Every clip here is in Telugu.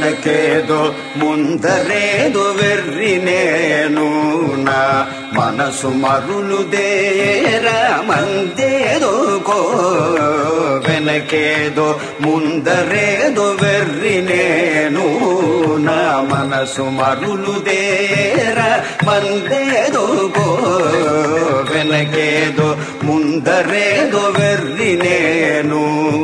వెనకేదో ముందరేదో వెర్రి నేను నా మనసు మరులు దేర మందేదో కో వెనకేదో ముందరేదో వెర్రి నేను నా మనసు మరులు దేర మందేదో కో వెనకేదో ముందరేదో వెర్రి నేను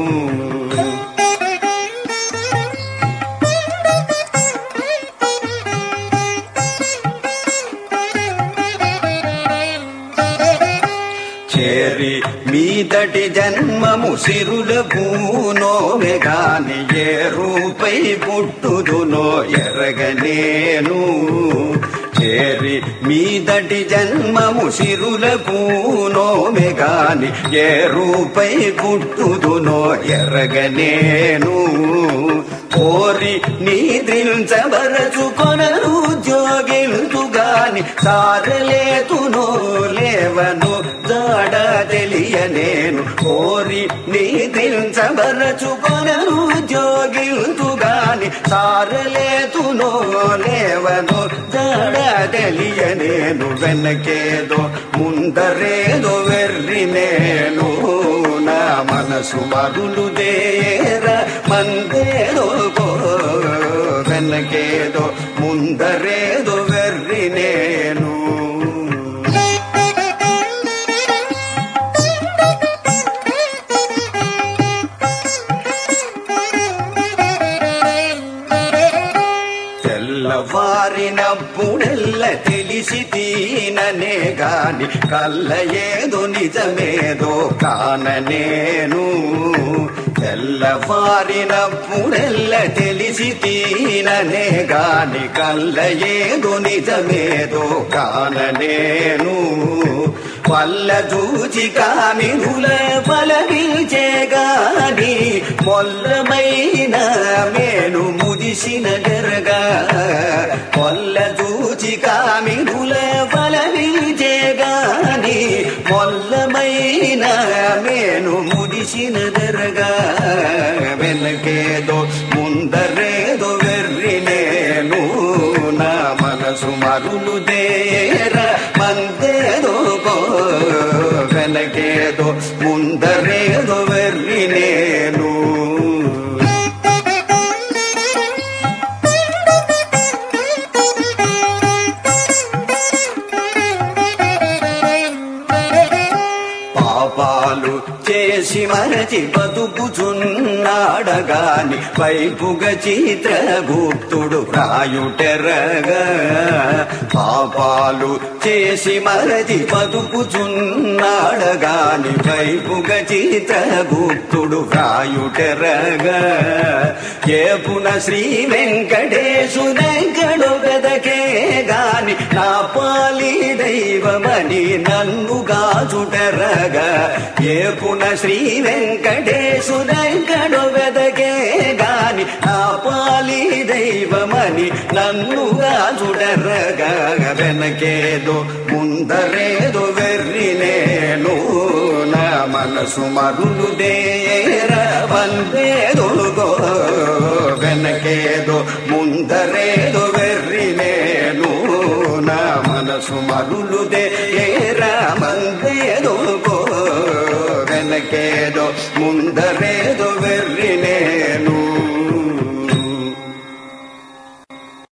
చేరి మీదటి జన్మము సిరుల పూనోమె గాని ఏ రూపై పుట్టుదునో ఎరగనేను చేరి మీదటి జన్మము సిరుల పూనోమె గాని ఏ రూపై పుట్టుదునో ఎరగనేను కోరి నిద్రించబరచుకొనరు జోగిల్తు గాని సారలేతునో లేవను జాడ తెలియనేను కోరి నిద్రించబరచుకొనరు జోగిల్తు గాని సారలేతునో లేవను జాడ తెలియనేను వెనకేదో ముందరేదో వెర్రి నేను నా మనసు మరులు దేర మందేదో కో వెనకేదో ముందరేదో వెర్రి నేను తెల్లవారినప్పుడెల్ల తెలిసి తీననే గాని కళ్ళ ఏదో నిజమేదో కాననేను తెల్లవారినప్పుడెల్ల తెలిసి తీననే గాని కళ్ళ ఏదో నిజమేదో కాననేను పల్ల చూచి కామినుల పలవించే గాని మొల్లమైన మేను ముదిసిన గరగా కొల్ల చూచి కామినుల పలవించే గాని మొల్లమైన మేను ముదిసిన దరగా వెనకేదో ముందరేదో వెర్రి నేను నా మనసు మరులు దేర మందేదో కో వెనకేదో ముందరేదో వెర్రి నేను పాపాలు చేసి మరచి బతుకుచున్నాడగాని వైపుగ చిత్రగుప్తుడు రాయుటెరగా పాపాలు చేసి మరచి బతుకుచున్నాడగాని వైపుగ చిత్రగుప్తుడు రాయుటెరగా ఏపున శ్రీ వెంకటేశు వెంకడు గదకే గాని నా పాలి దైవమని నన్ను గాచుటరగా ఏపున శ్రీ వెంకటేశు వెంకడు వెదకే గాని నా పాలి దైవమని నన్ను గాచుటరగా వెనకేదో ముందరేదో వెర్రి నేను నా మనసు మరులు దేర వందేదో గో వెనకేదో ముందరేదో వెర్రి నేను నా మనసు మరులు దేర మందేదో గో వెనకేదో ముందరేదో